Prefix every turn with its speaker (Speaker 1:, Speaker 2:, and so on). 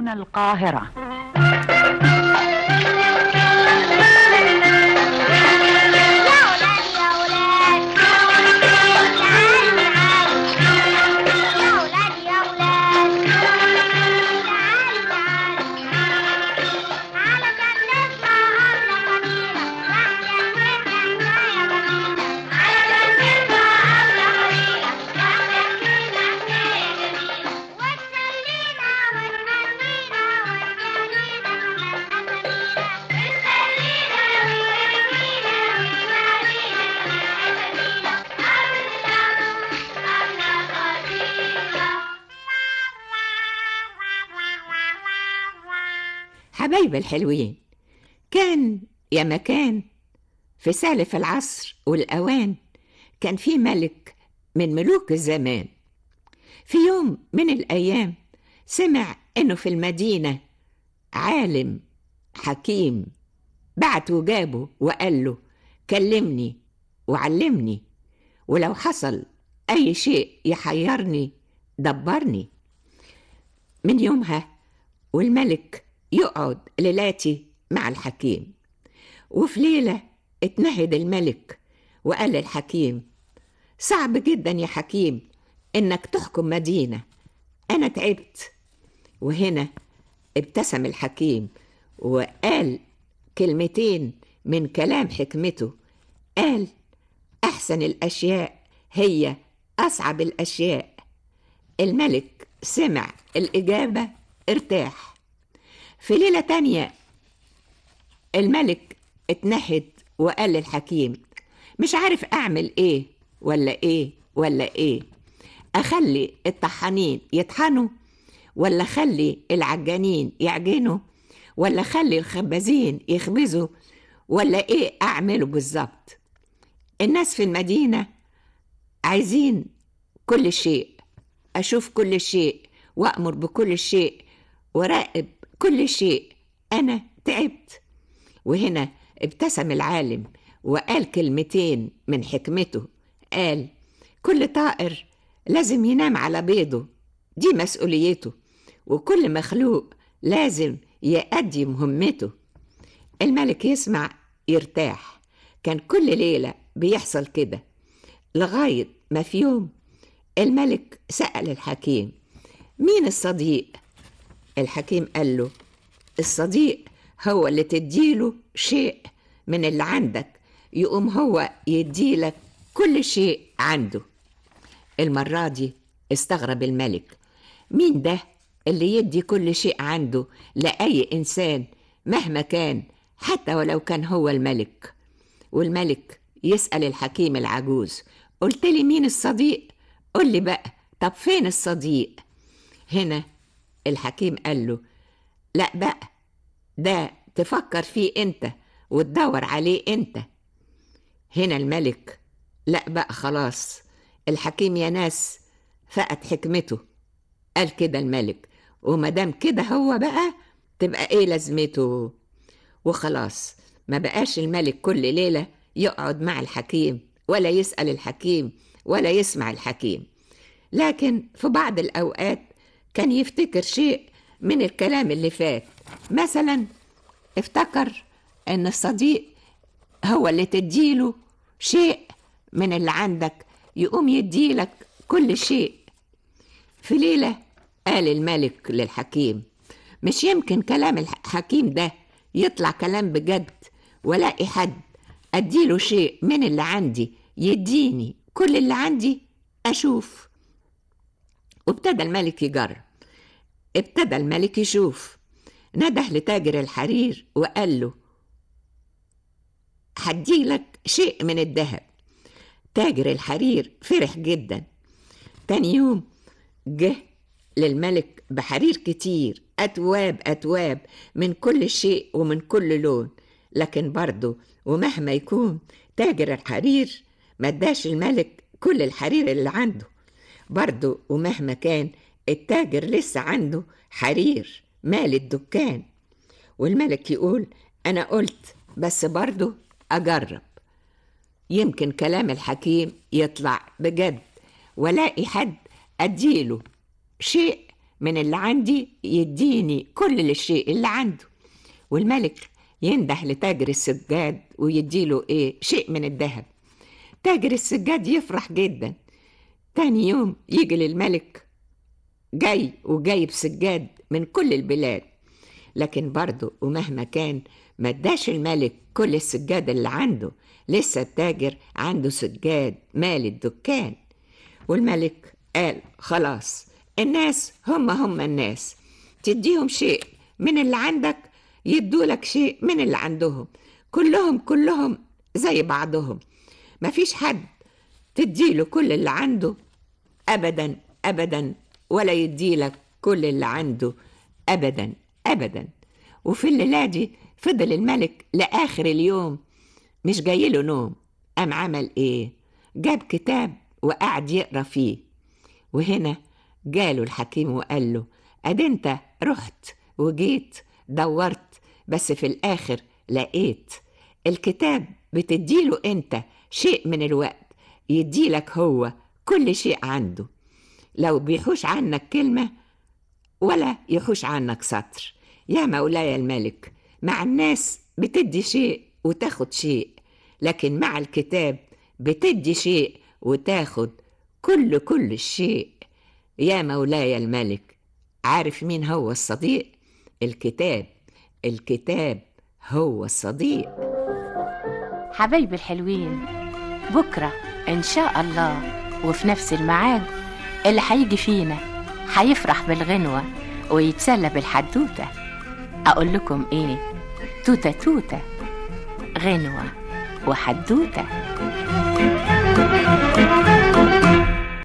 Speaker 1: تلفزيون القاهرة
Speaker 2: حبايب الحلوين كان يا مكان في سالف العصر والأوان كان في ملك من ملوك الزمان في يوم من الأيام سمع إنه في المدينة عالم حكيم بعت وجابه وقال له كلمني وعلمني ولو حصل أي شيء يحيرني دبرني من يومها والملك يقعد ليلاتي مع الحكيم وفي ليلة اتنهد الملك وقال للحكيم صعب جدا يا حكيم انك تحكم مدينة انا تعبت وهنا ابتسم الحكيم وقال كلمتين من كلام حكمته قال احسن الاشياء هي اصعب الاشياء الملك سمع الاجابة ارتاح في ليلة تانية الملك اتنحد وقال للحكيم مش عارف اعمل ايه ولا ايه ولا ايه اخلي الطحانين يطحنوا ولا اخلي العجانين يعجنوا ولا اخلي الخبازين يخبزوا ولا ايه اعمله بالظبط الناس في المدينة عايزين كل شيء اشوف كل شيء وامر بكل شيء وراقب كل شيء انا تعبت وهنا ابتسم العالم وقال كلمتين من حكمته قال كل طائر لازم ينام على بيضه دي مسؤوليته وكل مخلوق لازم يأدي مهمته الملك يسمع يرتاح كان كل ليلة بيحصل كده لغاية ما في يوم الملك سأل الحكيم مين الصديق الحكيم قال له الصديق هو اللي تديله شيء من اللي عندك يقوم هو يديلك كل شيء عنده المرة دي استغرب الملك مين ده اللي يدي كل شيء عنده لأي إنسان مهما كان حتى ولو كان هو الملك والملك يسأل الحكيم العجوز قلت لي مين الصديق قل لي بقى طب فين الصديق هنا الحكيم قال له لا بقى ده تفكر فيه انت وتدور عليه انت هنا الملك لا بقى خلاص الحكيم يا ناس فقد حكمته قال كده الملك ومدام كده هو بقى تبقى ايه لازمته وخلاص ما بقاش الملك كل ليلة يقعد مع الحكيم ولا يسأل الحكيم ولا يسمع الحكيم لكن في بعض الأوقات كان يفتكر شيء من الكلام اللي فات مثلا افتكر ان الصديق هو اللي تديله شيء من اللي عندك يقوم يديلك كل شيء في ليلة قال الملك للحكيم مش يمكن كلام الحكيم ده يطلع كلام بجد ولاقي حد اديله شيء من اللي عندي يديني كل اللي عندي اشوف وابتدى الملك يجرب ابتدى الملك يشوف نده لتاجر الحرير وقال له هديلك شيء من الذهب تاجر الحرير فرح جدا تاني يوم جه للملك بحرير كتير أتواب أتواب من كل شيء ومن كل لون لكن برضه ومهما يكون تاجر الحرير ما اداش الملك كل الحرير اللي عنده برضه ومهما كان التاجر لسه عنده حرير مال الدكان والملك يقول أنا قلت بس برضه أجرب يمكن كلام الحكيم يطلع بجد ولاقي حد أديله شيء من اللي عندي يديني كل الشيء اللي عنده والملك ينده لتاجر السجاد ويديله ايه شيء من الذهب تاجر السجاد يفرح جدا تاني يوم يجي للملك جاي وجايب سجاد من كل البلاد لكن برضه ومهما كان ما اداش الملك كل السجاد اللي عنده لسه التاجر عنده سجاد مال الدكان والملك قال خلاص الناس هم هم الناس تديهم شيء من اللي عندك يدولك شيء من اللي عندهم كلهم كلهم زي بعضهم مفيش حد تديله كل اللي عنده ابدا ابدا ولا يديلك كل اللي عنده ابدا ابدا وفي الليله دي فضل الملك لاخر اليوم مش جايله نوم قام عمل ايه جاب كتاب وقعد يقرا فيه وهنا جاله الحكيم وقال له ادي انت رحت وجيت دورت بس في الاخر لقيت الكتاب بتديله انت شيء من الوقت يديلك هو كل شيء عنده لو بيحوش عنك كلمة ولا يحوش عنك سطر يا مولاي الملك مع الناس بتدي شيء وتاخد شيء لكن مع الكتاب بتدي شيء وتاخد كل كل الشيء يا مولاي الملك عارف مين هو الصديق الكتاب الكتاب هو الصديق
Speaker 1: حبايبي الحلوين بكرة إن شاء الله وفي نفس الميعاد اللي هيجي فينا هيفرح بالغنوة ويتسلى بالحدوتة أقول لكم إيه توتة توتة غنوة وحدوتة